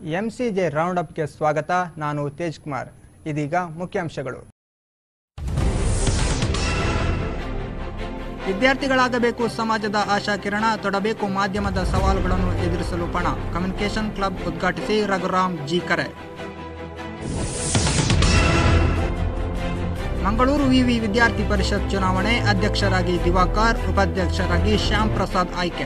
ಎಂಸಿಜೆ round ಅಪ್ಗೆ ಸ್ವಾಗತ ನಾನು ತೇಜ್ ಕುಮಾರ್ ಇದೀಗ ಮುಖ್ಯಾಂಶಗಳು ವಿದ್ಯಾರ್ಥಿಗಳಾಗಬೇಕು ಸಮಾಜದ ಆಶಾ ಕಿರಣ ತೊಡಬೇಕು ಮಾಧ್ಯಮದ ಸವಾಲುಗಳನ್ನು ಎದುರಿಸಲು ಪಣ ಕಮ್ಯುನಿಕೇಷನ್ ಕ್ಲಬ್ ಉದ್ಘಾಟಿಸಿ ರಘುರಾಮ್ ಜಿ ಕರೆ ಮಂಗಳೂರು ವಿವಿ ವಿದ್ಯಾರ್ಥಿ ಪರಿಷತ್ ಚುನಾವಣೆ ಅಧ್ಯಕ್ಷರಾಗಿ ದಿವಾಕರ್ ಉಪಾಧ್ಯಕ್ಷರಾಗಿ ಶ್ಯಾಮ್ ಪ್ರಸಾದ್ ಆಯ್ಕೆ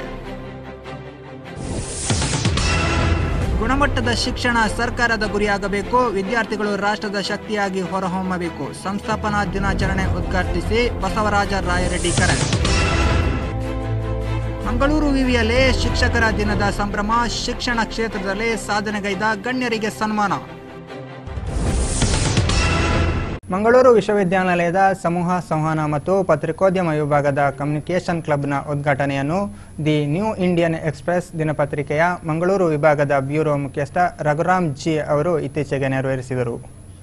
ಗುಣಮಟ್ಟದ ಶಿಕ್ಷಣ ಸರ್ಕಾರದ ಗುರಿಯಾಗಬೇಕು ವಿದ್ಯಾರ್ಥಿಗಳು ರಾಷ್ಟ್ರದ ಶಕ್ತಿಯಾಗಿ ಹೊರಹೊಮ್ಮಬೇಕು ಸಂಸ್ಥಾಪನಾ ದಿನಾಚರಣೆ ಉದ್ಘಾಟಿಸಿ ಬಸವರಾಜ ರಾಯರೆಡ್ಡಿ ಕರೆ ಮಂಗಳೂರು ವಿವಿಯಲ್ಲಿ ಶಿಕ್ಷಕರ ದಿನದ ಸಂಭ್ರಮ ಶಿಕ್ಷಣ ಕ್ಷೇತ್ರದಲ್ಲಿ ಸಾಧನೆಗೈದ ಗಣ್ಯರಿಗೆ ಸನ್ಮಾನ ಮಂಗಳೂರು ವಿಶ್ವವಿದ್ಯಾನಿಲಯದ ಸಮೂಹ ಸಂವಹನ ಮತ್ತು ಪತ್ರಿಕೋದ್ಯಮ ವಿಭಾಗದ ಕಮ್ಯುನಿಕೇಷನ್ ಕ್ಲಬ್ನ ಉದ್ಘಾಟನೆಯನ್ನು ದಿ ನ್ಯೂ ಇಂಡಿಯನ್ ಎಕ್ಸ್ಪ್ರೆಸ್ ದಿನಪತ್ರಿಕೆಯ ಮಂಗಳೂರು ವಿಭಾಗದ ಬ್ಯೂರೋ ಮುಖ್ಯಸ್ಥ ರಘುರಾಮ್ ಜಿ ಅವರು ಇತ್ತೀಚೆಗೆ ನೆರವೇರಿಸಿದರು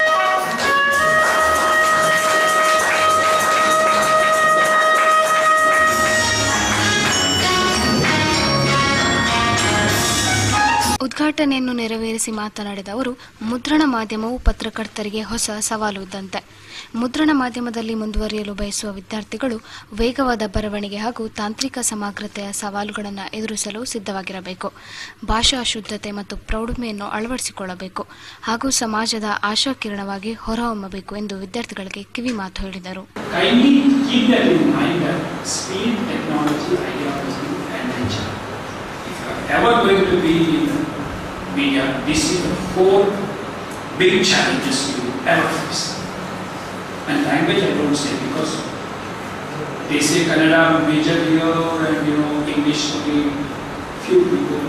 ಉದ್ಘಾಟನೆಯನ್ನು ನೆರವೇರಿಸಿ ಮಾತನಾಡಿದ ಅವರು ಮುದ್ರಣ ಮಾಧ್ಯಮವು ಪತ್ರಕರ್ತರಿಗೆ ಹೊಸ ಸವಾಲು ಇದ್ದಂತೆ ಮುದ್ರಣ ಮಾಧ್ಯಮದಲ್ಲಿ ಮುಂದುವರಿಯಲು ಬಯಸುವ ವಿದ್ಯಾರ್ಥಿಗಳು ವೇಗವಾದ ಬರವಣಿಗೆ ಹಾಗೂ ತಾಂತ್ರಿಕ ಸಮಗ್ರತೆಯ ಸವಾಲುಗಳನ್ನು ಎದುರಿಸಲು ಸಿದ್ಧವಾಗಿರಬೇಕು ಭಾಷಾ ಶುದ್ಧತೆ ಮತ್ತು ಪ್ರೌಢಮೆಯನ್ನು ಅಳವಡಿಸಿಕೊಳ್ಳಬೇಕು ಹಾಗೂ ಸಮಾಜದ ಆಶಾಕಿರಣವಾಗಿ ಹೊರಹೊಮ್ಮಬೇಕು ಎಂದು ವಿದ್ಯಾರ್ಥಿಗಳಿಗೆ ಕಿವಿ ಮಾತು ಹೇಳಿದರು Kindly keep that in mind that speed, technology, ideology, and nature. If you are ever going to be in media, this is the four big challenges you will ever face. And language I don't say because they say Kannada major here and you know English only few people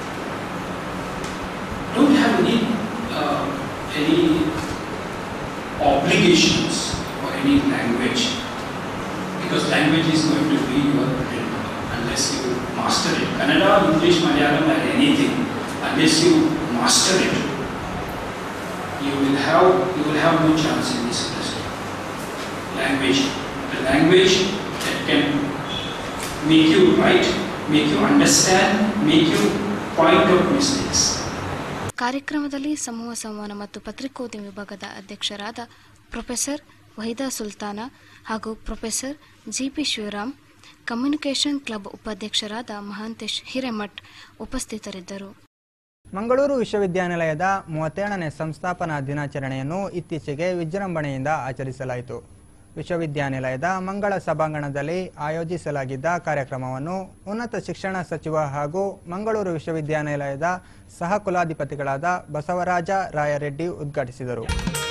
don't have any uh, any obligations for any language because language is going to be your bread unless you master it. Kannada, English, Malayalam, or anything, unless you master it, you will have you will have no chance in this industry. Language, the language that can make you right, make you understand, make you point out mistakes. ಕಾರ್ಯಕ್ರಮದಲ್ಲಿ ಸಮೂಹ ಸಂವಹನ ಮತ್ತು ಪತ್ರಿಕೋದ್ಯಮ ವಿಭಾಗದ ಅಧ್ಯಕ್ಷರಾದ professor Wahida Sultana ಹಾಗೂ professor GP Shivaram communication club ಉಪಾಧ್ಯಕ್ಷರಾದ ಮಹಾಂತೇಶ್ ಹಿರೇಮಠ್ ಉಪಸ್ಥಿತರಿದ್ದರು ಮಂಗಳೂರು ವಿಶ್ವವಿದ್ಯಾನಿಲಯದ ಮೂವತ್ತೇಳನೇ ಸಂಸ್ಥಾಪನಾ ದಿನಾಚರಣೆಯನ್ನು ಇತ್ತೀಚೆಗೆ ವಿಜೃಂಭಣೆಯಿಂದ ಆಚರಿಸಲಾಯಿತು ವಿಶ್ವವಿದ್ಯಾನಿಲಯದ ಮಂಗಳ ಸಭಾಂಗಣದಲ್ಲಿ ಆಯೋಜಿಸಲಾಗಿದ್ದ ಕಾರ್ಯಕ್ರಮವನ್ನು ಉನ್ನತ ಶಿಕ್ಷಣ ಸಚಿವ ಹಾಗೂ ಮಂಗಳೂರು ವಿಶ್ವವಿದ್ಯಾನಿಲಯದ ಸಹ ಕುಲಾಧಿಪತಿಗಳಾದ ಬಸವರಾಜ ರಾಯರೆಡ್ಡಿ ಉದ್ಘಾಟಿಸಿದರು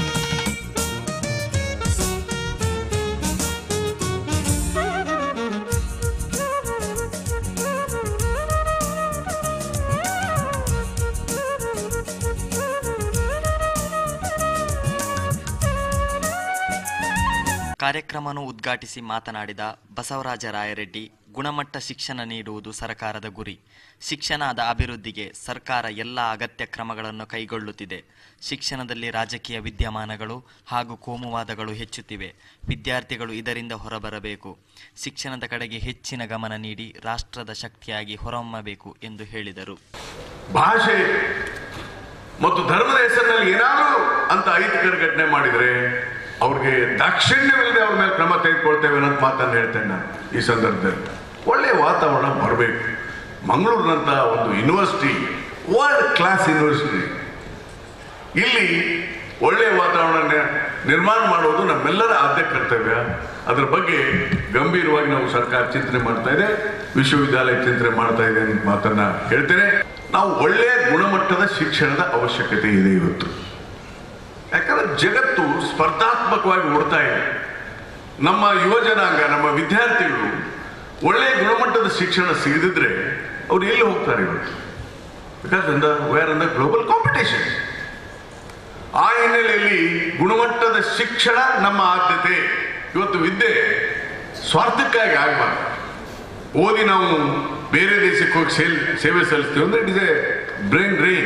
ಕಾರ್ಯಕ್ರಮವನ್ನು ಉದ್ಘಾಟಿಸಿ ಮಾತನಾಡಿದ ಬಸವರಾಜ ರಾಯರೆಡ್ಡಿ ಗುಣಮಟ್ಟ ಶಿಕ್ಷಣ ನೀಡುವುದು ಸರ್ಕಾರದ ಗುರಿ ಶಿಕ್ಷಣದ ಅಭಿವೃದ್ಧಿಗೆ ಸರ್ಕಾರ ಎಲ್ಲ ಅಗತ್ಯ ಕ್ರಮಗಳನ್ನು ಕೈಗೊಳ್ಳುತ್ತಿದೆ ಶಿಕ್ಷಣದಲ್ಲಿ ರಾಜಕೀಯ ವಿದ್ಯಮಾನಗಳು ಹಾಗೂ ಕೋಮುವಾದಗಳು ಹೆಚ್ಚುತ್ತಿವೆ ವಿದ್ಯಾರ್ಥಿಗಳು ಇದರಿಂದ ಹೊರಬರಬೇಕು ಶಿಕ್ಷಣದ ಕಡೆಗೆ ಹೆಚ್ಚಿನ ಗಮನ ನೀಡಿ ರಾಷ್ಟ್ರದ ಶಕ್ತಿಯಾಗಿ ಹೊರಹೊಮ್ಮಬೇಕು ಎಂದು ಹೇಳಿದರು ಭಾಷೆ ಮತ್ತು ಧರ್ಮದ ಹೆಸರಿನಲ್ಲಿ ಏನಾದರೂ ಅಂತ ಅಹಿತಕರ ಘಟನೆ ಮಾಡಿದರೆ ಅವ್ರಿಗೆ ದಾಕ್ಷಿಣ್ಯವಿಲ್ಲದೆ ಅವ್ರ ಮೇಲೆ ಕ್ರಮ ತೆಗೆದುಕೊಳ್ತೇವೆ ಅನ್ನೋ ಮಾತನ್ನು ಹೇಳ್ತೇನೆ ನಾನು ಈ ಸಂದರ್ಭದಲ್ಲಿ ಒಳ್ಳೆಯ ವಾತಾವರಣ ಬರಬೇಕು ಮಂಗಳೂರಿನಂತ ಒಂದು ಯೂನಿವರ್ಸಿಟಿ ವರ್ಲ್ಡ್ ಕ್ಲಾಸ್ ಯೂನಿವರ್ಸಿಟಿ ಇಲ್ಲಿ ಒಳ್ಳೆಯ ವಾತಾವರಣ ನಿ- ನಿರ್ಮಾಣ ಮಾಡುವುದು ನಮ್ಮೆಲ್ಲರ ಆದ್ಯ ಕರ್ತವ್ಯ ಅದರ ಬಗ್ಗೆ ಗಂಭೀರವಾಗಿ ನಾವು ಸರ್ಕಾರ ಚಿಂತನೆ ಮಾಡ್ತಾ ಇದೆ ವಿಶ್ವವಿದ್ಯಾಲಯ ಚಿಂತನೆ ಮಾಡ್ತಾ ಇದೆ ಅಂತ ಮಾತನ್ನ ಹೇಳ್ತೇನೆ ನಾವು ಒಳ್ಳೆಯ ಗುಣಮಟ್ಟದ ಶಿಕ್ಷಣದ ಅವಶ್ಯಕತೆ ಇದೆ ಇವತ್ತು ಯಾಕಂದ್ರೆ ಜಗತ್ತು ಸ್ಪರ್ಧಾತ್ಮಕವಾಗಿ ಓಡ್ತಾ ಇದೆ ನಮ್ಮ ಯುವಜನಾಂಗ ನಮ್ಮ ವಿದ್ಯಾರ್ಥಿಗಳು ಒಳ್ಳೆಯ ಗುಣಮಟ್ಟದ ಶಿಕ್ಷಣ ಸಿಗದಿದ್ರೆ ಅವ್ರು ಎಲ್ಲಿ ಹೋಗ್ತಾರೆ ಇವತ್ತು ಬಿಕಾಸ್ ಅಂದ ವೇರ್ ಅಂದ ಗ್ಲೋಬಲ್ ಕಾಂಪಿಟೇಷನ್ ಆ ಹಿನ್ನೆಲೆಯಲ್ಲಿ ಗುಣಮಟ್ಟದ ಶಿಕ್ಷಣ ನಮ್ಮ ಆದ್ಯತೆ ಇವತ್ತು ವಿದ್ಯೆ ಸ್ವಾರ್ಥಕ್ಕಾಗಿ ಆಗಬಾರ್ದು ಓದಿ ನಾವು ಬೇರೆ ದೇಶಕ್ಕೆ ಹೋಗಿ ಸೇಲ್ ಸೇವೆ ಸಲ್ಲಿಸ್ತೀವಿ ಅಂದ್ರೆ it is a brain drain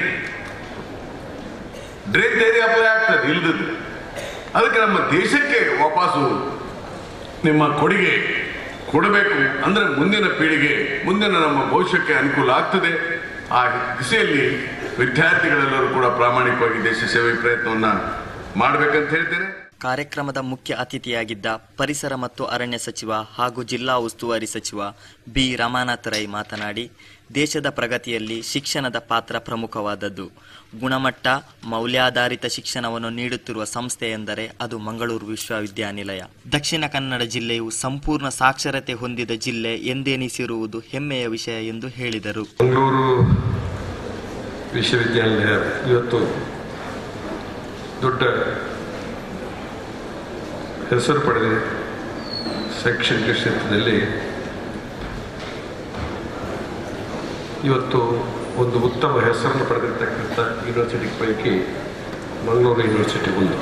drain theory apply ಆಗ್ತದೆ ಇಲ್ದದ್ದು ಅದಕ್ಕೆ ನಮ್ಮ ದೇಶಕ್ಕೆ ವಾಪಸ್ಸು ನಿಮ್ಮ ಕೊಡುಗೆ ಕೊಡಬೇಕು ಅಂದ್ರೆ ಮುಂದಿನ ಪೀಳಿಗೆ ಮುಂದಿನ ನಮ್ಮ ಭವಿಷ್ಯಕ್ಕೆ ಅನುಕೂಲ ಆಗ್ತದೆ ಆ ದಿಸೆಯಲ್ಲಿ ವಿದ್ಯಾರ್ಥಿಗಳೆಲ್ಲರೂ ಕೂಡ ಪ್ರಾಮಾಣಿಕವಾಗಿ ದೇಶ ಸೇವೆ ಪ್ರಯತ್ನವನ್ನ ಮಾಡ್ಬೇಕಂತ ಹೇಳ್ತೇನೆ ಕಾರ್ಯಕ್ರಮದ ಮುಖ್ಯ ಅತಿಥಿಯಾಗಿದ್ದ ಪರಿಸರ ಮತ್ತು ಅರಣ್ಯ ಸಚಿವ ಹಾಗೂ ಜಿಲ್ಲಾ ಉಸ್ತುವಾರಿ ಸಚಿವ ಬಿ ರಮಾನಾಥ್ ರೈ ಮಾತನಾಡಿ ದೇಶದ ಪ್ರಗತಿಯಲ್ಲಿ ಶಿಕ್ಷಣದ ಪಾತ್ರ ಪ್ರಮುಖವಾದದ್ದು ಗುಣಮಟ್ಟ ಮೌಲ್ಯಾಧಾರಿತ ಶಿಕ್ಷಣವನ್ನು ನೀಡುತ್ತಿರುವ ಸಂಸ್ಥೆ ಎಂದರೆ ಅದು ಮಂಗಳೂರು ವಿಶ್ವವಿದ್ಯಾನಿಲಯ ದಕ್ಷಿಣ ಕನ್ನಡ ಜಿಲ್ಲೆಯು ಸಂಪೂರ್ಣ ಸಾಕ್ಷರತೆ ಹೊಂದಿದ ಜಿಲ್ಲೆ ಎಂದೆನಿಸಿರುವುದು ಹೆಮ್ಮೆಯ ವಿಷಯ ಎಂದು ಹೇಳಿದರು ಮಂಗಳೂರು ವಿಶ್ವವಿದ್ಯಾನಿಲಯ ಇವತ್ತು ದೊಡ್ಡ ಹೆಸರು ಪಡೆದಿದೆ ಶೈಕ್ಷಣಿಕ ಕ್ಷೇತ್ರದಲ್ಲಿ ಇವತ್ತು ಒಂದು ಉತ್ತಮ ಹೆಸರನ್ನು ಪಡೆದಿರ್ತಕ್ಕಂಥ ಯೂನಿವರ್ಸಿಟಿ ಪೈಕಿ ಮಂಗಳೂರು ಯೂನಿವರ್ಸಿಟಿ ಒಂದು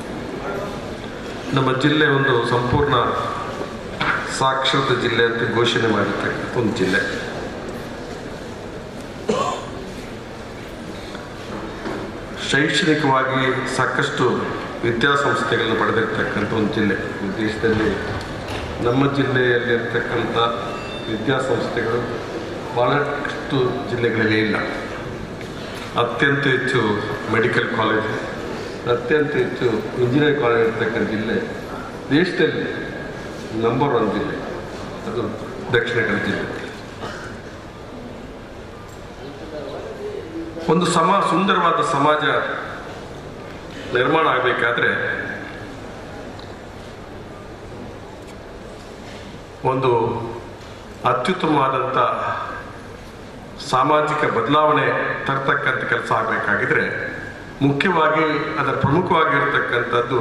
ನಮ್ಮ ಜಿಲ್ಲೆ ಒಂದು ಸಂಪೂರ್ಣ ಸಾಕ್ಷರತೆ ಜಿಲ್ಲೆ ಅಂತ ಘೋಷಣೆ ಮಾಡಿರ್ತಕ್ಕಂಥ ಒಂದು ಜಿಲ್ಲೆ ಶೈಕ್ಷಣಿಕವಾಗಿ ಸಾಕಷ್ಟು ವಿದ್ಯಾಸಂಸ್ಥೆಗಳನ್ನು ಪಡೆದಿರ್ತಕ್ಕಂಥ ಒಂದು ಜಿಲ್ಲೆ ಈ ದೇಶದಲ್ಲಿ ನಮ್ಮ ಜಿಲ್ಲೆಯಲ್ಲಿರ್ತಕ್ಕಂಥ ವಿದ್ಯಾಸಂಸ್ಥೆಗಳು ಭಾಳಷ್ಟು ಜಿಲ್ಲೆಗಳಲ್ಲಿ ಇಲ್ಲ ಅತ್ಯಂತ ಹೆಚ್ಚು ಮೆಡಿಕಲ್ ಕಾಲೇಜ್ ಅತ್ಯಂತ ಹೆಚ್ಚು ಇಂಜಿನಿಯರಿಂಗ್ ಕಾಲೇಜ್ ಇರ್ತಕ್ಕಂಥ ಜಿಲ್ಲೆ ದೇಶದಲ್ಲಿ ನಂಬರ್ ಒನ್ ಜಿಲ್ಲೆ ಅದು ದಕ್ಷಿಣ ಕನ್ನಡ ಜಿಲ್ಲೆ ಒಂದು ಸಮ ಸುಂದರವಾದ ಸಮಾಜ ನಿರ್ಮಾಣ ಆಗಬೇಕಾದ್ರೆ ಒಂದು ಅತ್ಯುತ್ತಮವಾದಂಥ ಸಾಮಾಜಿಕ ಬದಲಾವಣೆ ತರ್ತಕ್ಕಂಥ ಕೆಲಸ ಆಗಬೇಕಾಗಿದ್ರೆ ಮುಖ್ಯವಾಗಿ ಅದರ ಪ್ರಮುಖವಾಗಿರ್ತಕ್ಕಂಥದ್ದು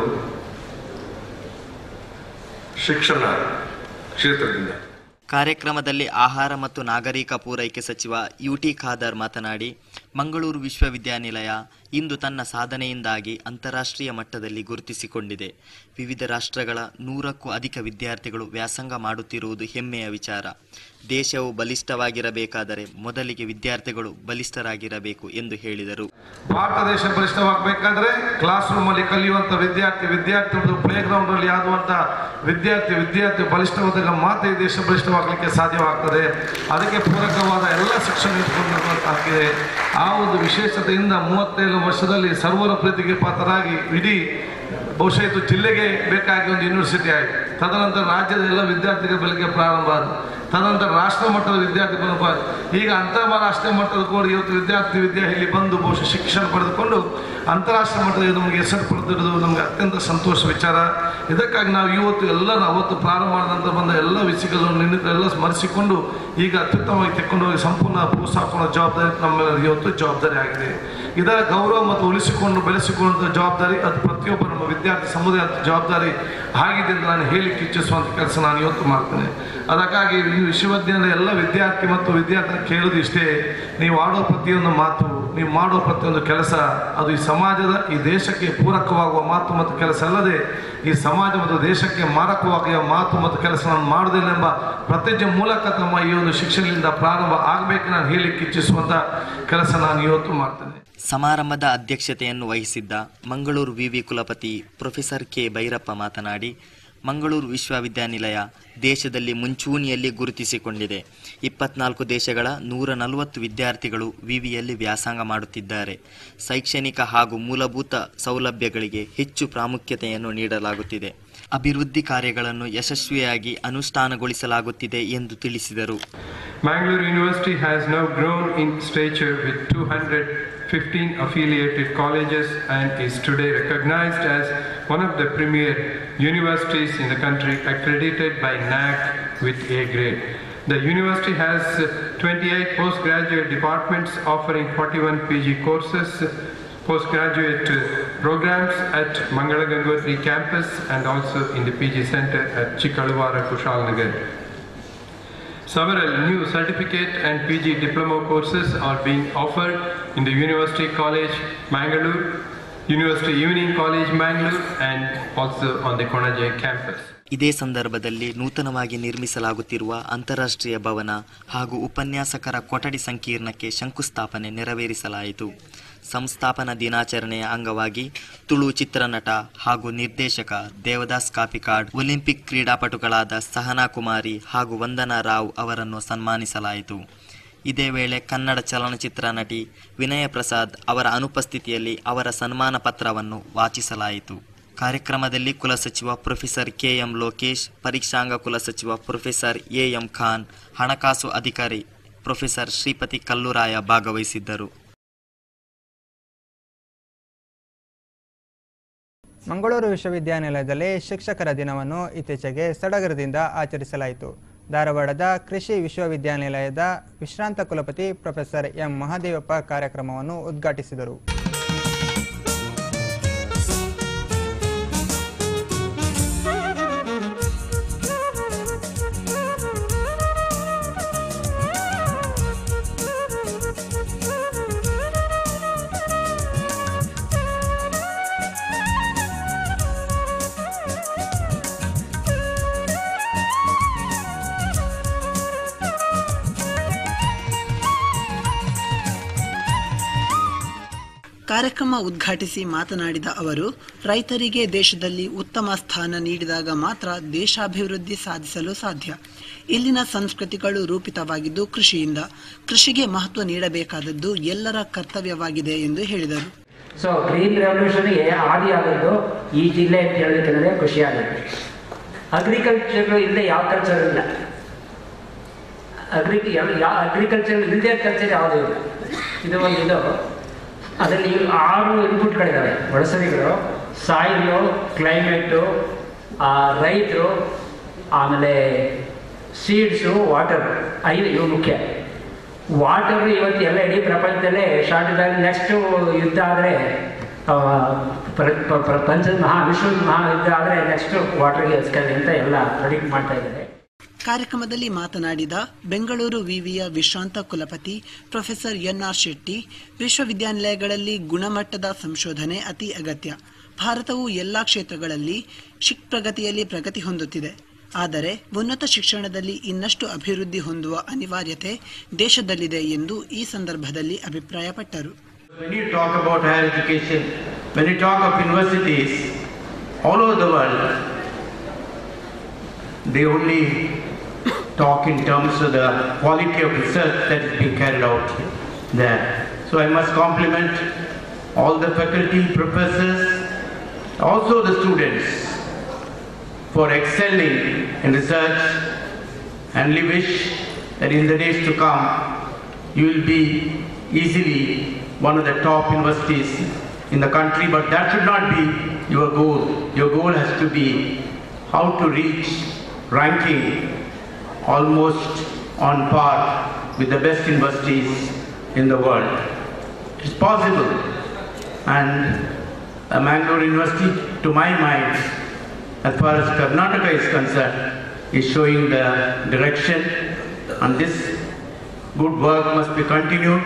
ಶಿಕ್ಷಣ ಕ್ಷೇತ್ರದಿಂದ ಕಾರ್ಯಕ್ರಮದಲ್ಲಿ ಆಹಾರ ಮತ್ತು ನಾಗರಿಕ ಪೂರೈಕೆ ಸಚಿವ ಯುಟಿ ಖಾದರ್ ಮಾತನಾಡಿ ಮಂಗಳೂರು ವಿಶ್ವವಿದ್ಯಾನಿಲಯ ಇಂದು ತನ್ನ ಸಾಧನೆಯಿಂದಾಗಿ ಅಂತಾರಾಷ್ಟ್ರೀಯ ಮಟ್ಟದಲ್ಲಿ ಗುರುತಿಸಿಕೊಂಡಿದೆ ವಿವಿಧ ರಾಷ್ಟ್ರಗಳ ನೂರಕ್ಕೂ ಅಧಿಕ ವಿದ್ಯಾರ್ಥಿಗಳು ವ್ಯಾಸಂಗ ಮಾಡುತ್ತಿರುವುದು ಹೆಮ್ಮೆಯ ವಿಚಾರ ದೇಶವು ಬಲಿಷ್ಠವಾಗಿರಬೇಕಾದರೆ ಮೊದಲಿಗೆ ವಿದ್ಯಾರ್ಥಿಗಳು ಬಲಿಷ್ಠರಾಗಿರಬೇಕು ಎಂದು ಹೇಳಿದರು ಭಾರತ ದೇಶ ಬಲಿಷ್ಠವಾಗಬೇಕಾದ್ರೆ ಕ್ಲಾಸ್ ರೂಮ್ ಅಲ್ಲಿ ಕಲಿಯುವಂತ ವಿದ್ಯಾರ್ಥಿ ವಿದ್ಯಾರ್ಥಿ ಪ್ಲೇ ಗ್ರೌಂಡ್ ಅಲ್ಲಿ ಆಗುವಂತ ವಿದ್ಯಾರ್ಥಿ ವಿದ್ಯಾರ್ಥಿ ಬಲಿಷ್ಠವಾದಾಗ ಮಾತ್ರ ಈ ದೇಶ ಬಲಿಷ್ಠವಾಗಲಿಕ್ಕೆ ಸಾಧ್ಯವಾಗ್ತದೆ ಅದಕ್ಕೆ ಪೂರಕವಾದ ಎಲ್ಲ ಶಿಕ್ಷಣ ಇಟ್ಕೊಂಡಿರುವಂತಾಗಿದೆ ಆ ಒಂದು ವಿಶೇಷತೆಯಿಂದ ಮೂವತ್ತೇಳು ವರ್ಷದಲ್ಲಿ ಸರ್ವರ ಪ್ರೀತಿಗೆ ಪಾತ್ರರಾಗಿ ಇಡೀ ಬಹುಶಃ ಇದು ಜಿಲ್ಲೆಗೆ ಬೇಕಾಗಿ ಒಂದು ಯೂನಿವರ್ಸಿಟಿ ಆಯಿತು ತದನಂತರ ರಾಜ್ಯದ ಎಲ್ಲ ವಿದ್ಯಾರ್ಥಿಗಳ ಬೆಳಗ್ಗೆ ಪ್ರಾರಂಭ ಆದವು ತದನಂತರ ರಾಷ್ಟ್ರ ಮಟ್ಟದ ವಿದ್ಯಾರ್ಥಿ ಪ್ರಾರಂಭ ಆದವು. ಈಗ ಅಂತಾರಾಷ್ಟ್ರೀಯ ಮಟ್ಟದ ಕೂಡ ಇವತ್ತು ವಿದ್ಯಾರ್ಥಿ ವಿದ್ಯಾ ಇಲ್ಲಿ ಬಂದು ಬಹುಶಃ ಶಿಕ್ಷಣ ಪಡೆದುಕೊಂಡು ಅಂತಾರಾಷ್ಟ್ರೀಯ ಮಟ್ಟದಲ್ಲಿ ನಮಗೆ ಹೆಸರು ಪಡೆದಿರೋದು ನಮಗೆ ಅತ್ಯಂತ ಸಂತೋಷ ವಿಚಾರ ಇದಕ್ಕಾಗಿ ನಾವು ಇವತ್ತು ಎಲ್ಲ ಅವತ್ತು ಪ್ರಾರಂಭ ಮಾಡಿದಂತ ಬಂದ ಎಲ್ಲ ವಿಷಯಗಳನ್ನು ನಿನ್ನಿಂದ ಎಲ್ಲ ಸ್ಮರಿಸಿಕೊಂಡು ಈಗ ಅತ್ಯುತ್ತಮವಾಗಿ ತೆಕ್ಕೊಂಡು ಹೋಗಿ ಸಂಪೂರ್ಣ ಪ್ರೋತ್ಸಾಹ ಜವಾಬ್ದಾರಿ ನಮ್ಮೆಲ್ಲರ ಇವತ್ತು ಜವಾಬ್ದಾರಿ ಆಗಿದೆ ಇದರ ಗೌರವ ಮತ್ತು ಉಳಿಸಿಕೊಂಡು ಬೆಳೆಸಿಕೊಳ್ಳುವಂಥ ಜವಾಬ್ದಾರಿ ಅದು ಪ್ರತಿಯೊಬ್ಬ ನಮ್ಮ ವಿದ್ಯಾರ್ಥಿ ಸಮುದಾಯದ ಜವಾಬ್ದಾರಿ ಆಗಿದೆ ಅಂತ ನಾನು ಹೇಳಿಕ್ಕೆ ಇಚ್ಛಿಸುವಂಥ ಕೆಲಸ ನಾನು ಇವತ್ತು ಮಾಡ್ತೇನೆ ಅದಕ್ಕಾಗಿ ಈ ವಿಶ್ವವಿದ್ಯಾಲಯ ಎಲ್ಲ ವಿದ್ಯಾರ್ಥಿ ಮತ್ತು ವಿದ್ಯಾರ್ಥಿ ಕೇಳೋದು ಇಷ್ಟೇ ನೀವು ಆಡೋ ಪ್ರತಿಯೊಂದು ಮಾತು ನೀವು ಮಾಡೋ ಪ್ರತಿಯೊಂದು ಕೆಲಸ ಅದು ಈ ಸಮಾಜದ ಈ ದೇಶಕ್ಕೆ ಪೂರಕವಾಗುವ ಮಾತು ಮತ್ತು ಕೆಲಸ ಅಲ್ಲದೆ ಈ ಸಮಾಜ ಮತ್ತು ದೇಶಕ್ಕೆ ಮಾರಕವಾಗುವ ಮಾತು ಮತ್ತು ಕೆಲಸ ನಾನು ಮಾಡುವುದಿಲ್ಲ ಎಂಬ ಪ್ರತಿಜ್ಞೆ ಮೂಲಕ ತಮ್ಮ ಈ ಒಂದು ಶಿಕ್ಷಣದಿಂದ ಪ್ರಾರಂಭ ಆಗಬೇಕು ನಾನು ಹೇಳಿಕ್ಕೆ ಇಚ್ಛಿಸುವಂಥ ಕೆಲಸ ನಾನು ಇವತ್ತು ಮಾಡ್ತೇನೆ ಸಮಾರಂಭದ ಅಧ್ಯಕ್ಷತೆಯನ್ನು ವಹಿಸಿದ್ದ ಮಂಗಳೂರು ವಿವಿ ಕುಲಪತಿ ಪ್ರೊಫೆಸರ್ ಕೆ ಭೈರಪ್ಪ ಮಾತನಾಡಿ ಮಂಗಳೂರು ವಿಶ್ವವಿದ್ಯಾನಿಲಯ ದೇಶದಲ್ಲಿ ಮುಂಚೂಣಿಯಲ್ಲಿ ಗುರುತಿಸಿಕೊಂಡಿದೆ ಇಪ್ಪತ್ನಾಲ್ಕು ದೇಶಗಳ ನೂರ ನಲವತ್ತು ವಿದ್ಯಾರ್ಥಿಗಳು ವಿವಿಯಲ್ಲಿ ವ್ಯಾಸಂಗ ಮಾಡುತ್ತಿದ್ದಾರೆ ಶೈಕ್ಷಣಿಕ ಹಾಗೂ ಮೂಲಭೂತ ಸೌಲಭ್ಯಗಳಿಗೆ ಹೆಚ್ಚು ಪ್ರಾಮುಖ್ಯತೆಯನ್ನು ನೀಡಲಾಗುತ್ತಿದೆ ಅಭಿವೃದ್ಧಿ ಕಾರ್ಯಗಳನ್ನು ಯಶಸ್ವಿಯಾಗಿ ಅನುಷ್ಠಾನಗೊಳಿಸಲಾಗುತ್ತಿದೆ ಎಂದು ತಿಳಿಸಿದರು Mangalore University has now grown in stature with 215 affiliated colleges and is today recognized as one of the premier universities in the country accredited by NAC with A grade. The university has 28 postgraduate departments offering 41 PG courses, postgraduate programs at Mangala Gangotri campus and also in the PG center at Chikalwara Kushal Nagar. Several new certificate and PG diploma courses are being offered in the University College Mangalore, University Evening College Mangalore and also on the Konaje campus. ಇದೇ ಸಂದರ್ಭದಲ್ಲಿ ನೂತನವಾಗಿ ನಿರ್ಮಿಸಲಾಗುತ್ತಿರುವ ಅಂತಾರಾಷ್ಟ್ರೀಯ ಭವನ ಹಾಗೂ ಉಪನ್ಯಾಸಕರ ಕೊಠಡಿ ಸಂಕೀರ್ಣಕ್ಕೆ ಶಂಕುಸ್ಥಾಪನೆ ನೆರವೇರಿಸಲಾಯಿತು ಸಂಸ್ಥಾಪನಾ ದಿನಾಚರಣೆಯ ಅಂಗವಾಗಿ ತುಳು ಚಿತ್ರನಟ ಹಾಗೂ ನಿರ್ದೇಶಕ ದೇವದಾಸ್ ಕಾಪಿಕಾಡ್ ಒಲಿಂಪಿಕ್ ಕ್ರೀಡಾಪಟುಗಳಾದ ಸಹನಾ ಕುಮಾರಿ ಹಾಗೂ ವಂದನಾ ರಾವ್ ಅವರನ್ನು ಸನ್ಮಾನಿಸಲಾಯಿತು ಇದೇ ವೇಳೆ ಕನ್ನಡ ಚಲನಚಿತ್ರ ನಟಿ ವಿನಯ ಪ್ರಸಾದ್ ಅವರ ಅನುಪಸ್ಥಿತಿಯಲ್ಲಿ ಅವರ ಸನ್ಮಾನ ಪತ್ರವನ್ನು ವಾಚಿಸಲಾಯಿತು ಕಾರ್ಯಕ್ರಮದಲ್ಲಿ ಕುಲಸಚಿವ ಪ್ರೊಫೆಸರ್ ಕೆ ಎಂ ಲೋಕೇಶ್ ಪರೀಕ್ಷಾಂಗ ಕುಲಸಚಿವ ಪ್ರೊಫೆಸರ್ ಎ ಎಂ ಖಾನ್ ಹಣಕಾಸು ಅಧಿಕಾರಿ ಪ್ರೊಫೆಸರ್ ಶ್ರೀಪತಿ ಕಲ್ಲುರಾಯ ಭಾಗವಹಿಸಿದ್ದರು ಮಂಗಳೂರು ವಿಶ್ವವಿದ್ಯಾನಿಲಯದಲ್ಲಿ ಶಿಕ್ಷಕರ ದಿನವನ್ನು ಇತ್ತೀಚೆಗೆ ಸಡಗರದಿಂದ ಆಚರಿಸಲಾಯಿತು ಧಾರವಾಡದ ಕೃಷಿ ವಿಶ್ವವಿದ್ಯಾನಿಲಯದ ವಿಶ್ರಾಂತ ಕುಲಪತಿ ಪ್ರೊಫೆಸರ್ ಎಂ ಮಹಾದೇವಪ್ಪ ಕಾರ್ಯಕ್ರಮವನ್ನು ಉದ್ಘಾಟಿಸಿದರು ಕಾರ್ಯಕ್ರಮ ಉದ್ಘಾಟಿಸಿ ಮಾತನಾಡಿದ ಅವರು ರೈತರಿಗೆ ದೇಶದಲ್ಲಿ ಉತ್ತಮ ಸ್ಥಾನ ನೀಡಿದಾಗ ಮಾತ್ರ ದೇಶಾಭಿವೃದ್ಧಿ ಸಾಧಿಸಲು ಸಾಧ್ಯ ಇಲ್ಲಿನ ಸಂಸ್ಕೃತಿಗಳು ರೂಪಿತವಾಗಿದ್ದು ಕೃಷಿಯಿಂದ ಕೃಷಿಗೆ ಮಹತ್ವ ನೀಡಬೇಕಾದದ್ದು ಎಲ್ಲರ ಕರ್ತವ್ಯವಾಗಿದೆ ಎಂದು ಹೇಳಿದರು ಸೊ ಗ್ರೀನ್ ರೆವಲ್ಯೂಷನ್ಗೆ ಆದಿಯಾದದ್ದು ಈ ಜಿಲ್ಲೆ ಅಂತ ಹೇಳಬೇಕಂದ್ರೆ ಖುಷಿ ಆಗುತ್ತೆ ಅಗ್ರಿಕಲ್ಚರ್ ಇಲ್ಲದೆ ಯಾವ ಕಲ್ಚರ್ ಇಲ್ಲ ಅಗ್ರಿ ಯಾವ ಅಗ್ರಿಕಲ್ಚರ್ ಇಲ್ಲದೆ ಕಲ್ಚರ್ ಯಾವುದೂ ಇಲ್ಲ ಇದು ಒಂದು ಇದು ಅದರಲ್ಲಿ ಆರು ಇನ್ಪುಟ್ಗಳಿದ್ದಾವೆ ಒಳಸರಿಗಳು ಸಾಯಿಲು ಕ್ಲೈಮೇಟು ರೈತರು ಆಮೇಲೆ ಸೀಡ್ಸು ವಾಟರ್ ಐದು ಇವು ಮುಖ್ಯ ವಾಟರ್ ಇವತ್ತು ಎಲ್ಲ ಇಡೀ ಪ್ರಪಂಚದಲ್ಲೇ ಶಾರ್ಟೇಜ್ ಆಗಿ ನೆಕ್ಸ್ಟು ಯುದ್ಧ ಆದರೆ ಪ್ರಪಂಚದ ಮಹಾ ವಿಶ್ವದ ಮಹಾ ಯುದ್ಧ ಆದರೆ ನೆಕ್ಸ್ಟ್ ವಾಟರ್ಗೆ ಎಸ್ಕಲ್ಲಿ ಅಂತ ಎಲ್ಲ ಪ್ರೆಡಿಕ್ಟ್ ಮಾಡ್ತಾ ಇದ್ದಾರೆ ಕಾರ್ಯಕ್ರಮದಲ್ಲಿ ಮಾತನಾಡಿದ ಬೆಂಗಳೂರು ವಿವಿಯ ವಿಶ್ರಾಂತ ಕುಲಪತಿ ಪ್ರೊಫೆಸರ್ ಎನ್ ಆರ್ ಶೆಟ್ಟಿ ವಿಶ್ವವಿದ್ಯಾನಿಲಯಗಳಲ್ಲಿ ಗುಣಮಟ್ಟದ ಸಂಶೋಧನೆ ಅತಿ ಅಗತ್ಯ ಭಾರತವು ಎಲ್ಲಾ ಕ್ಷೇತ್ರಗಳಲ್ಲಿ ಶಿಕ್ ಪ್ರಗತಿಯಲ್ಲಿ ಪ್ರಗತಿ ಹೊಂದುತ್ತಿದೆ ಆದರೆ ಉನ್ನತ ಶಿಕ್ಷಣದಲ್ಲಿ ಇನ್ನಷ್ಟು ಅಭಿವೃದ್ಧಿ ಹೊಂದುವ ಅನಿವಾರ್ಯತೆ ದೇಶದಲ್ಲಿದೆ ಎಂದು ಈ ಸಂದರ್ಭದಲ್ಲಿ ಅಭಿಪ್ರಾಯಪಟ್ಟರು When you talk about higher education, when you talk of universities all over the world, they only talk in terms of the quality of research that is being carried out there. So I must compliment all the faculty, professors, also the students for excelling in research and we wish that in the days to come you will be easily one of the top universities in the country, but that should not be your goal. Your goal has to be how to reach ranking almost on par with the best universities in the world. It's possible. And uh, Mangalore University, to my mind, as far as Karnataka is concerned, is showing the direction and this good work must be continued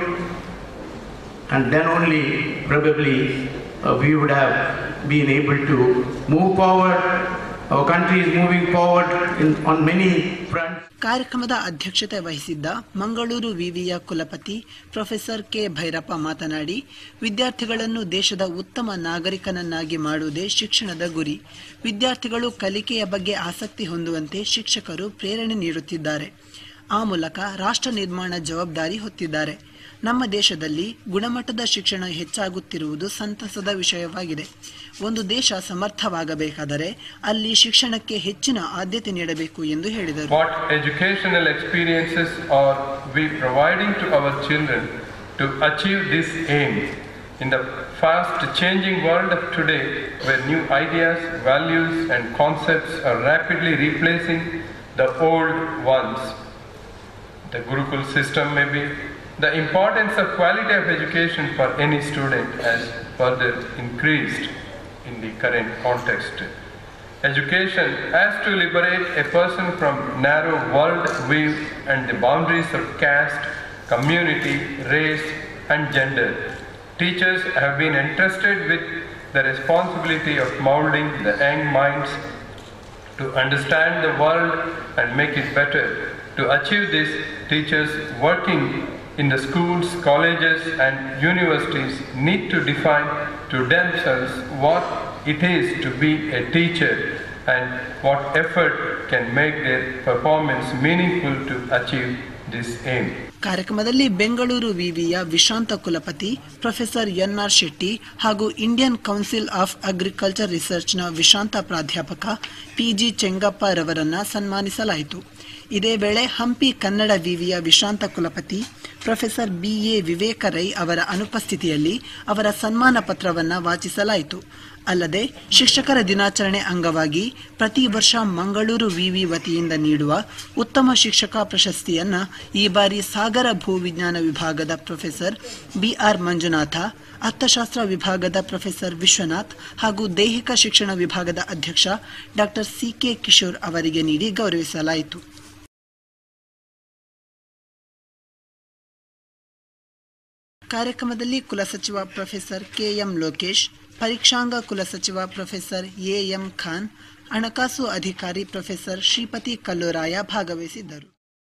and then only probably uh, we would have been able to move forward. Our country is moving forward in, on many fronts. ಕಾರ್ಯಕ್ರಮದ ಅಧ್ಯಕ್ಷತೆ ವಹಿಸಿದ್ದ ಮಂಗಳೂರು ವಿವಿಯ ಕುಲಪತಿ professor K Bhyrappa ಮಾತನಾಡಿ ವಿದ್ಯಾರ್ಥಿಗಳನ್ನು ದೇಶದ ಉತ್ತಮ ನಾಗರಿಕನನ್ನಾಗಿ ಮಾಡುವುದೇ ಶಿಕ್ಷಣದ ಗುರಿ ವಿದ್ಯಾರ್ಥಿಗಳು ಕಲಿಕೆಯ ಬಗ್ಗೆ ಆಸಕ್ತಿ ಹೊಂದುವಂತೆ ಶಿಕ್ಷಕರು ಪ್ರೇರಣೆ ನೀಡುತ್ತಿದ್ದಾರೆ ಆ ಮೂಲಕ ರಾಷ್ಟ್ರ ನಿರ್ಮಾಣ ಜವಾಬ್ದಾರಿ ಹೊತ್ತಿದ್ದಾರೆ ನಮ್ಮ ದೇಶದಲ್ಲಿ ಗುಣಮಟ್ಟದ ಶಿಕ್ಷಣ ಹೆಚ್ಚಾಗುತ್ತಿರುವುದು ಸಂತಸದ ವಿಷಯವಾಗಿದೆ ಒಂದು ದೇಶ ಸಮರ್ಥವಾಗಬೇಕಾದರೆ ಅಲ್ಲಿ ಶಿಕ್ಷಣಕ್ಕೆ ಹೆಚ್ಚಿನ ಆದ್ಯತೆ ನೀಡಬೇಕು ಎಂದು ಹೇಳಿದರು What educational experiences are we providing to our children to achieve this aim? In the fast changing world of today, where new ideas, values, and concepts are rapidly replacing the old ones, the Gurukul system maybe, the importance of quality of education for any student has further increased in the current context. Education has to liberate a person from narrow world view and the boundaries of caste, community, race, and gender. Teachers have been entrusted with the responsibility of molding the young minds to understand the world and make it better. To achieve this, teachers working in the schools, colleges, and universities need to define to themselves what it is to be a teacher and what effort can make their performance meaningful to achieve this aim. ಕಾರ್ಯಕ್ರಮದಲ್ಲಿ ಬೆಂಗಳೂರು ವಿವಿಯ ವಿಶ್ರಾಂತ ಕುಲಪತಿ professor NR Shetty ಹಾಗೂ Indian Council of Agriculture ರಿಸರ್ಚ್ನ ವಿಶ್ರಾಂತ ಪ್ರಾಧ್ಯಾಪಕ PG Chengappa ರವರನ್ನ ಸನ್ಮಾನಿಸಲಾಯಿತು ಇದೇ ವೇಳೆ ಹಂಪಿ ಕನ್ನಡ ವಿವಿಯ ವಿಶ್ರಾಂತ ಕುಲಪತಿ ಪ್ರೊಫೆಸರ್ ಬಿಎ ವಿವೇಕ ರೈ ಅವರ ಅನುಪಸ್ಥಿತಿಯಲ್ಲಿ ಅವರ ಸನ್ಮಾನ ಪತ್ರವನ್ನು ವಾಚಿಸಲಾಯಿತು ಅಲ್ಲದೆ ಶಿಕ್ಷಕರ ದಿನಾಚರಣೆ ಅಂಗವಾಗಿ ಪ್ರತಿ ವರ್ಷ ಮಂಗಳೂರು ವಿವಿ ವತಿಯಿಂದ ನೀಡುವ ಉತ್ತಮ ಶಿಕ್ಷಕ ಪ್ರಶಸ್ತಿಯನ್ನ ಈ ಬಾರಿ ಸಾಗರ ಭೂವಿಜ್ಞಾನ ವಿಭಾಗದ ಪ್ರೊಫೆಸರ್ ಬಿಆರ್ ಮಂಜುನಾಥ ಅರ್ಥಶಾಸ್ತ್ರ ವಿಭಾಗದ ಪ್ರೊಫೆಸರ್ ವಿಶ್ವನಾಥ್ ಹಾಗೂ ದೈಹಿಕ ಶಿಕ್ಷಣ ವಿಭಾಗದ ಅಧ್ಯಕ್ಷ ಡಾಕ್ಟರ್ ಸಿಕೆ ಕಿಶೋರ್ ಅವರಿಗೆ ನೀಡಿ ಗೌರವಿಸಲಾಯಿತು ಕಾರ್ಯಕ್ರಮದಲ್ಲಿ ಕುಲಸಚಿವ ಪ್ರೊಫೆಸರ್ ಕೆಎಂ ಲೋಕೇಶ್ ಪರೀಕ್ಷಾಂಗ ಕುಲಸಚಿವ ಪ್ರೊಫೆಸರ್ ಎಎಂ ಖಾನ್ ಹಣಕಾಸು ಅಧಿಕಾರಿ ಪ್ರೊಫೆಸರ್ ಶ್ರೀಪತಿ ಕಲ್ಲೂರಾಯ ಭಾಗವಹಿಸಿದ್ದರು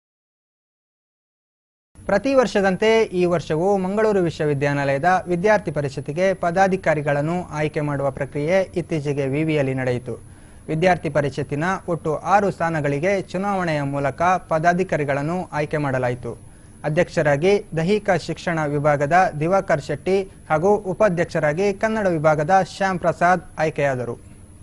ಪ್ರತಿ ವರ್ಷದಂತೆ ಈ ವರ್ಷವೂ ಮಂಗಳೂರು ವಿಶ್ವವಿದ್ಯಾನಿಲಯದ ವಿದ್ಯಾರ್ಥಿ ಪರಿಷತ್ತಿಗೆ ಪದಾಧಿಕಾರಿಗಳನ್ನು ಆಯ್ಕೆ ಮಾಡುವ ಪ್ರಕ್ರಿಯೆ ಇತ್ತೀಚೆಗೆ ವಿವಿಯಲ್ಲಿ ನಡೆಯಿತು ವಿದ್ಯಾರ್ಥಿ ಪರಿಷತ್ತಿನ ಒಟ್ಟು ಆರು ಸ್ಥಾನಗಳಿಗೆ ಚುನಾವಣೆಯ ಮೂಲಕ ಪದಾಧಿಕಾರಿಗಳನ್ನು ಆಯ್ಕೆ ಮಾಡಲಾಯಿತು ಅಧ್ಯಕ್ಷರಾಗಿ ದೈಹಿಕ ಶಿಕ್ಷಣ ವಿಭಾಗದ ದಿವಾಕರ್ ಶೆಟ್ಟಿ ಹಾಗೂ ಉಪಾಧ್ಯಕ್ಷರಾಗಿ ಕನ್ನಡ ವಿಭಾಗದ ಶ್ಯಾಮ್ ಪ್ರಸಾದ್ ಆಯ್ಕೆಯಾದರು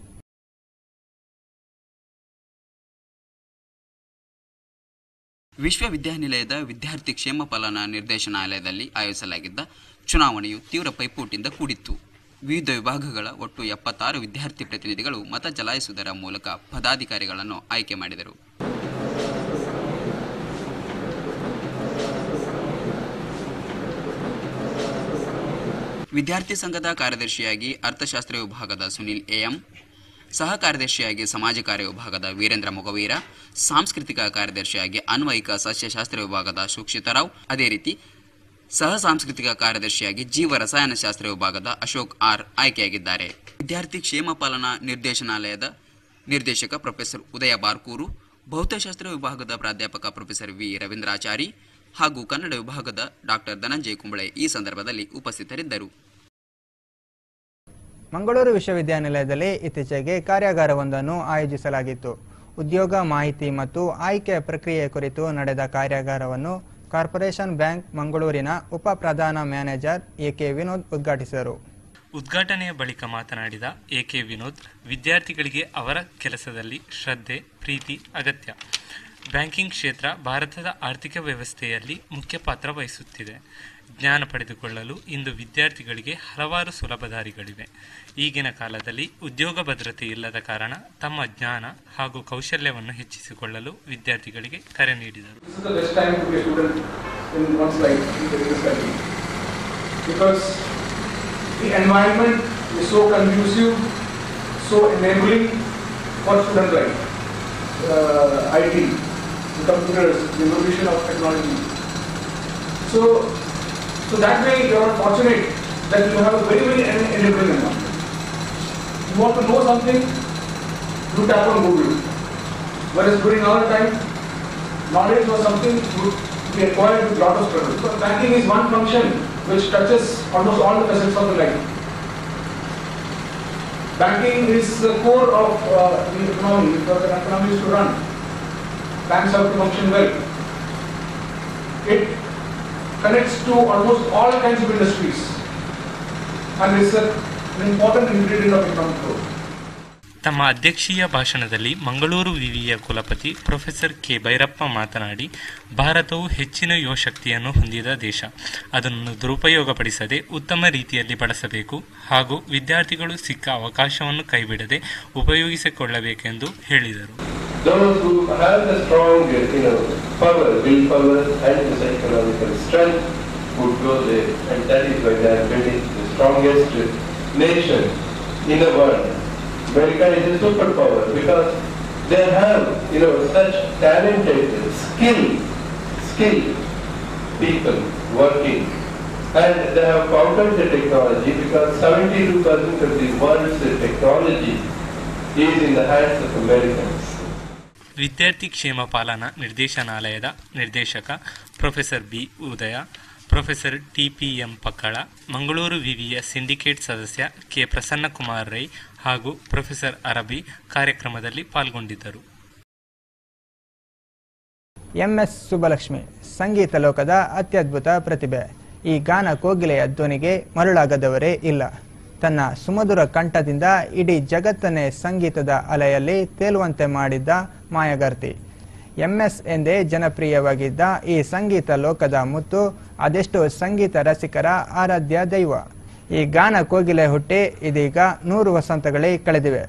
ವಿಶ್ವವಿದ್ಯಾನಿಲಯದ ವಿದ್ಯಾರ್ಥಿ ಕ್ಷೇಮ ಪಾಲನಾ ನಿರ್ದೇಶನಾಲಯದಲ್ಲಿ ಆಯೋಜಿಸಲಾಗಿದ್ದ ಚುನಾವಣೆಯು ತೀವ್ರ ಪೈಪೋಟಿಯಿಂದ ಕೂಡಿತ್ತು ವಿವಿಧ ವಿಭಾಗಗಳ ಒಟ್ಟು ಎಪ್ಪತ್ತಾರು ವಿದ್ಯಾರ್ಥಿ ಪ್ರತಿನಿಧಿಗಳು ಮತ ಚಲಾಯಿಸುವುದರ ಮೂಲಕ ಪದಾಧಿಕಾರಿಗಳನ್ನು ಆಯ್ಕೆ ಮಾಡಿದರು ವಿದ್ಯಾರ್ಥಿ ಸಂಘದ ಕಾರ್ಯದರ್ಶಿಯಾಗಿ ಅರ್ಥಶಾಸ್ತ್ರ ವಿಭಾಗದ ಸುನಿಲ್ ಎಎಂ ಸಹ ಕಾರ್ಯದರ್ಶಿಯಾಗಿ ಸಮಾಜ ಕಾರ್ಯ ವಿಭಾಗದ ವೀರೇಂದ್ರ ಮೊಗವೀರ ಸಾಂಸ್ಕೃತಿಕ ಕಾರ್ಯದರ್ಶಿಯಾಗಿ ಅನ್ವಯಿಕ ಸಸ್ಯಶಾಸ್ತ್ರ ವಿಭಾಗದ ಸುಕ್ಷಿತರಾವ್ ಅದೇ ರೀತಿ ಸಹ ಸಾಂಸ್ಕೃತಿಕ ಕಾರ್ಯದರ್ಶಿಯಾಗಿ ಜೀವ ರಸಾಯನಶಾಸ್ತ್ರ ವಿಭಾಗದ ಅಶೋಕ್ ಆರ್ ಆಯ್ಕೆಯಾಗಿದ್ದಾರೆ ವಿದ್ಯಾರ್ಥಿ ಕ್ಷೇಮ ಪಾಲನಾ ನಿರ್ದೇಶನಾಲಯದ ನಿರ್ದೇಶಕ ಪ್ರೊಫೆಸರ್ ಉದಯ ಬಾರ್ಕೂರು ಭೌತಶಾಸ್ತ್ರ ವಿಭಾಗದ ಪ್ರಾಧ್ಯಾಪಕ ಪ್ರೊಫೆಸರ್ ವಿ ರವೀಂದ್ರಾಚಾರಿ ಹಾಗೂ ಕನ್ನಡ ವಿಭಾಗದ ಡಾಕ್ಟರ್ ಧನಂಜಯ ಕುಂಬಳೆ ಈ ಸಂದರ್ಭದಲ್ಲಿ ಉಪಸ್ಥಿತರಿದ್ದರು ಮಂಗಳೂರು ವಿಶ್ವವಿದ್ಯಾನಿಲಯದಲ್ಲಿ ಇತ್ತೀಚೆಗೆ ಕಾರ್ಯಾಗಾರವೊಂದನ್ನು ಆಯೋಜಿಸಲಾಗಿತ್ತು ಉದ್ಯೋಗ ಮಾಹಿತಿ ಮತ್ತು ಆಯ್ಕೆ ಪ್ರಕ್ರಿಯೆ ಕುರಿತು ನಡೆದ ಕಾರ್ಯಾಗಾರವನ್ನು ಕಾರ್ಪೊರೇಷನ್ ಬ್ಯಾಂಕ್ ಮಂಗಳೂರಿನ ಉಪ ಪ್ರಧಾನ ಮ್ಯಾನೇಜರ್ ಎಕೆ ವಿನೋದ್ ಉದ್ಘಾಟಿಸಿದರು ಉದ್ಘಾಟನೆಯ ಬಳಿಕ ಮಾತನಾಡಿದ ಎಕೆ ವಿನೋದ್ ವಿದ್ಯಾರ್ಥಿಗಳಿಗೆ ಅವರ ಕೆಲಸದಲ್ಲಿ ಶ್ರದ್ಧೆ ಪ್ರೀತಿ ಅಗತ್ಯ ಬ್ಯಾಂಕಿಂಗ್ ಕ್ಷೇತ್ರ ಭಾರತದ ಆರ್ಥಿಕ ವ್ಯವಸ್ಥೆಯಲ್ಲಿ ಮುಖ್ಯ ಪಾತ್ರ ವಹಿಸುತ್ತಿದೆ ಜ್ಞಾನ ಪಡೆದುಕೊಳ್ಳಲು ಇಂದು ವಿದ್ಯಾರ್ಥಿಗಳಿಗೆ ಹಲವಾರು ಸುಲಭ ದಾರಿಗಳಿವೆ ಈಗಿನ ಕಾಲದಲ್ಲಿ ಉದ್ಯೋಗ ಭದ್ರತೆ ಇಲ್ಲದ ಕಾರಣ ತಮ್ಮ ಜ್ಞಾನ ಹಾಗೂ ಕೌಶಲ್ಯವನ್ನು ಹೆಚ್ಚಿಸಿಕೊಳ್ಳಲು ವಿದ್ಯಾರ್ಥಿಗಳಿಗೆ ಕರೆ ನೀಡಿದರು This is the best time to be a student in one's life in this country. Because the environment is so conducive, so enabling for student life. Uh, IT, the computers, the evolution of technology. So, so that way you are fortunate that you have a very, very en- enabling environment. You want to know something, you tap on Google. Whereas during our time, knowledge was something to be acquired with lot of struggle. Because banking is one function which touches almost all the facets of the life. Banking is the core of uh, the economy because an economy is to run. Banks have to function well. It connects to almost all kinds of industries and is a, an important ingredient of economic growth. ತಮ್ಮ ಅಧ್ಯಕ್ಷೀಯ ಭಾಷಣದಲ್ಲಿ ಮಂಗಳೂರು ವಿವಿಯ ಕುಲಪತಿ professor K Bhyrappa ಮಾತನಾಡಿ ಭಾರತವು ಹೆಚ್ಚಿನ ಯುವಶಕ್ತಿಯನ್ನು ಹೊಂದಿದ ದೇಶ ಅದನ್ನು ದುರುಪಯೋಗಪಡಿಸದೆ ಉತ್ತಮ ರೀತಿಯಲ್ಲಿ ಬಳಸಬೇಕು ಹಾಗೂ ವಿದ್ಯಾರ್ಥಿಗಳು ಸಿಕ್ಕ ಅವಕಾಶವನ್ನು ಕೈಬಿಡದೆ ಉಪಯೋಗಿಸಿಕೊಳ್ಳಬೇಕೆಂದು ಹೇಳಿದರು Those who have the strong, you know, power, willpower and the psychological strength would go there. And that is why they are building the strongest nation in the world. America is a superpower because they have, you know, such talented, skilled, skilled people working. And they have conquered the technology because 72% of the world's technology is in the hands of Americans. ವಿದ್ಯಾರ್ಥಿ ಕ್ಷೇಮ ಪಾಲನಾ ನಿರ್ದೇಶನಾಲಯದ ನಿರ್ದೇಶಕ professor B Udaya professor T P M Pakkala Mangaluru ವಿವಿಯ syndicate ಸದಸ್ಯ K Prasannakumar Rai ಹಾಗೂ professor ಅರಬಿ ಕಾರ್ಯಕ್ರಮದಲ್ಲಿ ಪಾಲ್ಗೊಂಡಿದ್ದರು ಎಂಎಸ್ ಸುಬ್ಬಲಕ್ಷ್ಮಿ ಸಂಗೀತ ಲೋಕದ ಅತ್ಯದ್ಭುತ ಪ್ರತಿಭೆ ಈ ಗಾನ ಕೋಗಿಲೆಯ ಧ್ವನಿಗೆ ಮರುಳಾಗದವರೇ ಇಲ್ಲ ತನ್ನ ಸುಮಧುರ ಕಂಠದಿಂದ ಇಡೀ ಜಗತ್ತನ್ನೇ ಸಂಗೀತದ ಅಲೆಯಲ್ಲಿ ತೇಲುವಂತೆ ಮಾಡಿದ್ದ ಮಾಯಗಾರ್ತಿ ಎಂಎಸ್ ಎಂದೇ ಜನಪ್ರಿಯವಾಗಿದ್ದ ಈ ಸಂಗೀತ ಲೋಕದ ಮುತ್ತು ಅದೆಷ್ಟು ಸಂಗೀತ ರಸಿಕರ ಆರಾಧ್ಯ ದೈವ ಈ ಗಾನ ಕೋಗಿಲೆ ಹುಟ್ಟಿ ಇದೀಗ ನೂರು ವಸಂತಗಳೇ ಕಳೆದಿವೆ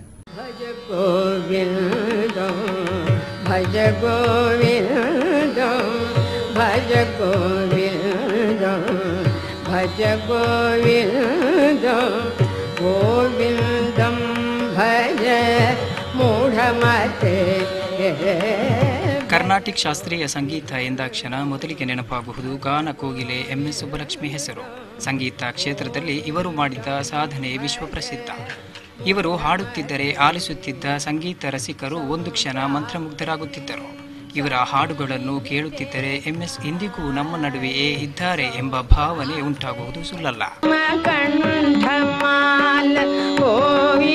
गोविन्दं भज गोविन्दं भज गोविन्दं भज गोविन्दं गोविन्दं भज मूढमते ಕರ್ನಾಟಿಕ್ ಶಾಸ್ತ್ರೀಯ ಸಂಗೀತ ಎಂದಾಕ್ಷಣ ಮೊದಲಿಗೆ ನೆನಪಾಗುವುದು ಗಾನ ಕೋಗಿಲೆ ಎಂ ಎಸ್ ಸುಬ್ಬಲಕ್ಷ್ಮಿ ಹೆಸರು ಸಂಗೀತ ಕ್ಷೇತ್ರದಲ್ಲಿ ಇವರು ಮಾಡಿದ ಸಾಧನೆ ವಿಶ್ವಪ್ರಸಿದ್ಧ ಇವರು ಹಾಡುತ್ತಿದ್ದರೆ ಆಲಿಸುತ್ತಿದ್ದ ಸಂಗೀತ ರಸಿಕರು ಒಂದು ಕ್ಷಣ ಮಂತ್ರಮುಗ್ಧರಾಗುತ್ತಿದ್ದರು ಇವರ ಹಾಡುಗಳನ್ನು ಕೇಳುತ್ತಿದ್ದರೆ ಎಂಎಸ್ ಇಂದಿಗೂ ನಮ್ಮ ನಡುವೆಯೇ ಇದ್ದಾರೆ ಎಂಬ ಭಾವನೆ ಉಂಟಾಗುವುದು ಸುಳ್ಳಲ್ಲ कंठमाल होई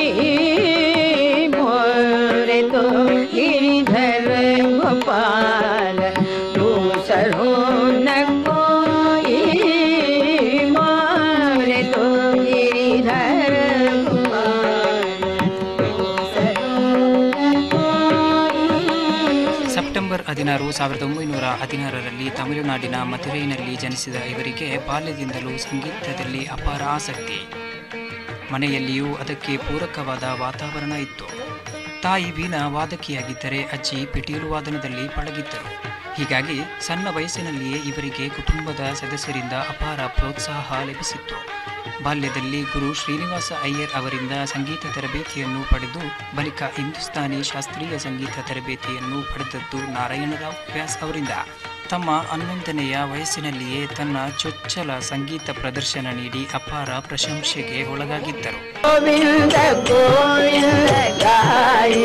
मोरे तो गिरिधर गोपाल दूसरो न कोई मोरे तो गिरिधर गोपाल दूसरो न ಸೆಪ್ಟೆಂಬರ್ ಹದಿನಾರು ಸಾವಿರದ ಒಂಬೈನೂರ ಹದಿನಾರರಲ್ಲಿ ತಮಿಳುನಾಡಿನ ಮಥುರೈನಲ್ಲಿ ಜನಿಸಿದ ಇವರಿಗೆ ಬಾಲ್ಯದಿಂದಲೂ ಸಂಗೀತದಲ್ಲಿ ಅಪಾರ ಆಸಕ್ತಿ ಮನೆಯಲ್ಲಿಯೂ ಅದಕ್ಕೆ ಪೂರಕವಾದ ವಾತಾವರಣ ಇತ್ತು ತಾಯಿ ವೀಣಾ ವಾದಕಿಯಾಗಿದ್ದರೆ ಅಜ್ಜಿ ಪಿಟೀಲು ವಾದನದಲ್ಲಿ ಪಳಗಿದ್ದರು ಹೀಗಾಗಿ ಸಣ್ಣ ವಯಸ್ಸಿನಲ್ಲಿಯೇ ಇವರಿಗೆ ಕುಟುಂಬದ ಸದಸ್ಯರಿಂದ ಅಪಾರ ಪ್ರೋತ್ಸಾಹ ಲಭಿಸಿತ್ತು ಬಾಲ್ಯದಲ್ಲಿ ಗುರು ಶ್ರೀನಿವಾಸ ಅಯ್ಯರ್ ಅವರಿಂದ ಸಂಗೀತ ತರಬೇತಿಯನ್ನು ಪಡೆದು ಬಳಿಕ ಹಿಂದೂಸ್ತಾನಿ ಶಾಸ್ತ್ರೀಯ ಸಂಗೀತ ತರಬೇತಿಯನ್ನು ಪಡೆದದ್ದು ನಾರಾಯಣರಾವ್ ವ್ಯಾಸ್ ಅವರಿಂದ ತಮ್ಮ ಹನ್ನೊಂದನೆಯ ವಯಸ್ಸಿನಲ್ಲಿಯೇ ತನ್ನ ಚೊಚ್ಚಲ ಸಂಗೀತ ಪ್ರದರ್ಶನ ನೀಡಿ ಅಪಾರ ಪ್ರಶಂಸೆಗೆ ಒಳಗಾಗಿದ್ದರು गोविन्द गोविन्द गाई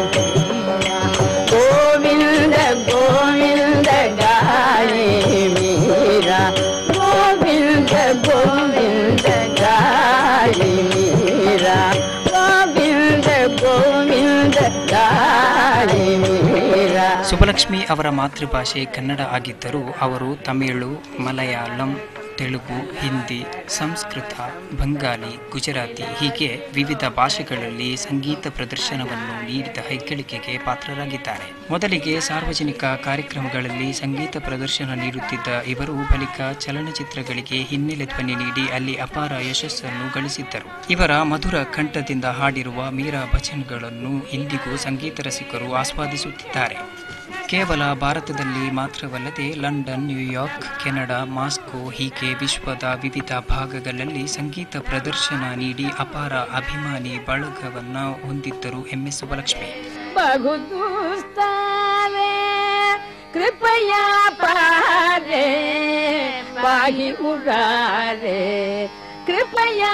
गोविन्द गोविन्द गाई मीरा गोविन्द गोविन्द गाई मीरा गोविन्द गोविन्द गाई मीरा ಸುಬ್ಬಲಕ್ಷ್ಮಿ ಅವರ ಮಾತೃಭಾಷೆ ಕನ್ನಡ ಆಗಿದ್ದರೂ ಅವರು ತಮಿಳು ಮಲಯಾಳಂ ತೆಲುಗು ಹಿಂದಿ ಸಂಸ್ಕೃತ ಬಂಗಾಲಿ ಗುಜರಾತಿ ಹೀಗೆ ವಿವಿಧ ಭಾಷೆಗಳಲ್ಲಿ ಸಂಗೀತ ಪ್ರದರ್ಶನವನ್ನು ನೀಡಿದ ಹೆಗ್ಗಳಿಕೆಗೆ ಪಾತ್ರರಾಗಿದ್ದಾರೆ ಮೊದಲಿಗೆ ಸಾರ್ವಜನಿಕ ಕಾರ್ಯಕ್ರಮಗಳಲ್ಲಿ ಸಂಗೀತ ಪ್ರದರ್ಶನ ನೀಡುತ್ತಿದ್ದ ಇವರು ಬಳಿಕ ಚಲನಚಿತ್ರಗಳಿಗೆ ಹಿನ್ನೆಲೆ ಧ್ವನಿ ನೀಡಿ ಅಲ್ಲಿ ಅಪಾರ ಯಶಸ್ಸನ್ನು ಗಳಿಸಿದ್ದರು ಇವರ ಮಧುರ ಕಂಠದಿಂದ ಹಾಡಿರುವ ಮೀರಾ ಭಜನ್ಗಳನ್ನು ಇಂದಿಗೂ ಸಂಗೀತ ರಸಿಕರು ಆಸ್ವಾದಿಸುತ್ತಿದ್ದಾರೆ ಕೇವಲ ಭಾರತದಲ್ಲಿ ಮಾತ್ರವಲ್ಲದೆ ಲಂಡನ್ ನ್ಯೂಯಾರ್ಕ್ ಕೆನಡಾ ಮಾಸ್ಕೋ ಹೀಗೆ ವಿಶ್ವದ ವಿವಿಧ ಭಾಗಗಳಲ್ಲಿ ಸಂಗೀತ ಪ್ರದರ್ಶನ ನೀಡಿ ಅಪಾರ ಅಭಿಮಾನಿ ಬಳಗವನ್ನ ಹೊಂದಿದ್ದರು ಎಂ ಎಸ್ ಸುಬ್ಬಲಕ್ಷ್ಮಿ बहु दुस्तावे कृपया पारे पाहि मुरारे कृपया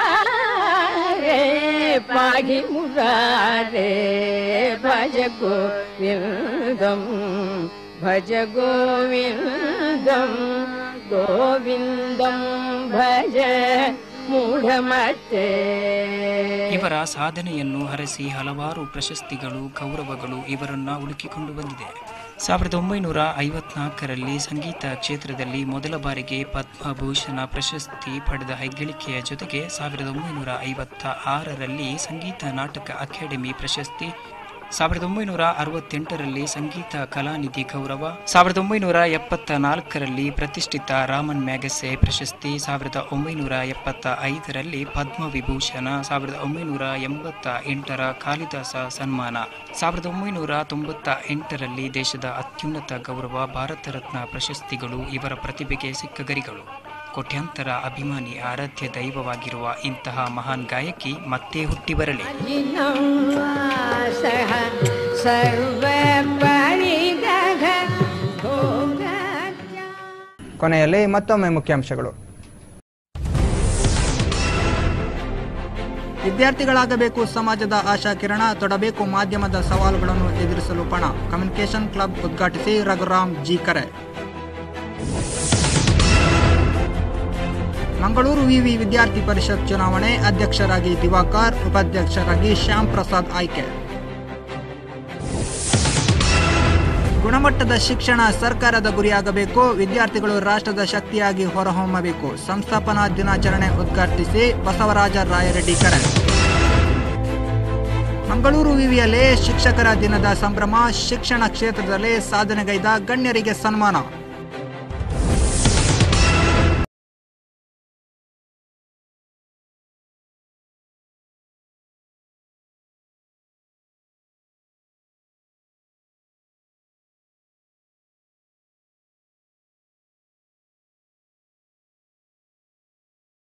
पारे पाहि मुरारे भज गोविन्दं भज गोविन्दं गोविन्दं भज मूढमते ಇವರ ಸಾಧನೆಯನ್ನು ಹರಸಿ ಹಲವಾರು ಪ್ರಶಸ್ತಿಗಳು ಗೌರವಗಳು ಇವರನ್ನ ಹುಡುಕಿಕೊಂಡು ಬಂದಿದೆ ಸಾವಿರದ ಒಂಬೈನೂರ ಐವತ್ನಾಲ್ಕರಲ್ಲಿ ಸಂಗೀತ ಕ್ಷೇತ್ರದಲ್ಲಿ ಮೊದಲ ಬಾರಿಗೆ ಪದ್ಮಭೂಷಣ ಪ್ರಶಸ್ತಿ ಪಡೆದ ಹೆಗ್ಗಳಿಕೆಯ ಜೊತೆಗೆ ಸಾವಿರದ ಒಂಬೈನೂರ ಐವತ್ತ ಆರರಲ್ಲಿ ಸಂಗೀತ ನಾಟಕ ಅಕಾಡೆಮಿ ಪ್ರಶಸ್ತಿ ಸಾವಿರದ ಒಂಬೈನೂರ ಅರವತ್ತೆಂಟರಲ್ಲಿ ಸಂಗೀತ ಕಲಾನಿಧಿ ಗೌರವ ಸಾವಿರದ ಒಂಬೈನೂರ ಎಪ್ಪತ್ತ ನಾಲ್ಕರಲ್ಲಿ ಪ್ರತಿಷ್ಠಿತ ರಾಮನ್ ಮ್ಯಾಗಸೆ ಪ್ರಶಸ್ತಿ ಸಾವಿರದ ಒಂಬೈನೂರ ಎಪ್ಪತ್ತ ಐದರಲ್ಲಿ ಪದ್ಮವಿಭೂಷಣ ಸಾವಿರದ ಒಂಬೈನೂರ ಎಂಬತ್ತ ಎಂಟರ ಕಾಳಿದಾಸ ಸನ್ಮಾನ ಸಾವಿರದ ಒಂಬೈನೂರ ತೊಂಬತ್ತ ಎಂಟರಲ್ಲಿ ದೇಶದ ಅತ್ಯುನ್ನತ ಗೌರವ ಭಾರತ ರತ್ನ ಪ್ರಶಸ್ತಿಗಳು ಇವರ ಪ್ರತಿಭೆಗೆ ಸಿಕ್ಕ ಗರಿಗಳು ಕೋಟ್ಯಾಂತರ ಅಭಿಮಾನಿ ಆರಾಧ್ಯ ದೈವವಾಗಿರುವ ಇಂತಹ ಮಹಾನ್ ಗಾಯಕಿ ಮತ್ತೆ ಹುಟ್ಟಿ ಬರಲಿ सह सर्वपरिदघ भोग ಕೊನೆಯಲ್ಲಿ ಮತ್ತೊಮ್ಮೆ ಮುಖ್ಯಾಂಶಗಳು ವಿದ್ಯಾರ್ಥಿಗಳಾಗಬೇಕು ಸಮಾಜದ ಆಶಾ ಕಿರಣ ತೊಡಬೇಕು ಮಾಧ್ಯಮದ ಸವಾಲುಗಳನ್ನು ಎದುರಿಸಲು ಪಣ ಕಮ್ಯುನಿಕೇಷನ್ ಕ್ಲಬ್ ಉದ್ಘಾಟಿಸಿ ರಘುರಾಮ್ ಜಿ ಕರೆ ಮಂಗಳೂರು ವಿವಿ ವಿದ್ಯಾರ್ಥಿ ಪರಿಷತ್ ಚುನಾವಣೆ ಅಧ್ಯಕ್ಷರಾಗಿ ದಿವಾಕರ್ ಉಪಾಧ್ಯಕ್ಷರಾಗಿ ಶ್ಯಾಮ್ ಪ್ರಸಾದ್ ಆಯ್ಕೆ ಗುಣಮಟ್ಟದ ಶಿಕ್ಷಣ ಸರ್ಕಾರದ ಗುರಿಯಾಗಬೇಕು ವಿದ್ಯಾರ್ಥಿಗಳು ರಾಷ್ಟ್ರದ ಶಕ್ತಿಯಾಗಿ ಹೊರಹೊಮ್ಮಬೇಕು ಸಂಸ್ಥಾಪನಾ ದಿನಾಚರಣೆ ಉದ್ಘಾಟಿಸಿ ಬಸವರಾಜ ರಾಯರೆಡ್ಡಿ ಕರೆ ಮಂಗಳೂರು ವಿವಿಯಲ್ಲಿ ಶಿಕ್ಷಕರ ದಿನದ ಸಂಭ್ರಮ ಶಿಕ್ಷಣ ಕ್ಷೇತ್ರದಲ್ಲಿ ಸಾಧನೆಗೈದ ಗಣ್ಯರಿಗೆ ಸನ್ಮಾನ